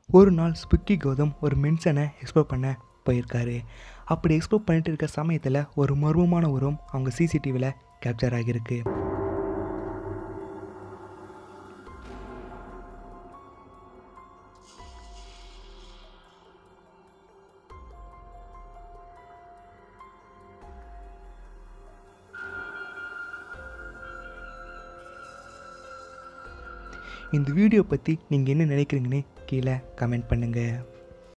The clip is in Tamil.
ஒரு நாள் ஸ்பிக்கி கௌதம் ஒரு மென்ஷனை எக்ஸ்ப்ளோர் பண்ண போயிருக்காரு அப்படி எக்ஸ்ப்ளோர் பண்ணிட்டு இருக்க சமயத்தில் ஒரு மர்மமான உருவம் அவங்க சிசிடிவியில் கேப்சர் ஆகியிருக்கு இந்த வீடியோ பற்றி நீங்கள் என்ன நினைக்கிறீங்கன்னு கீழே கமெண்ட் பண்ணுங்கள்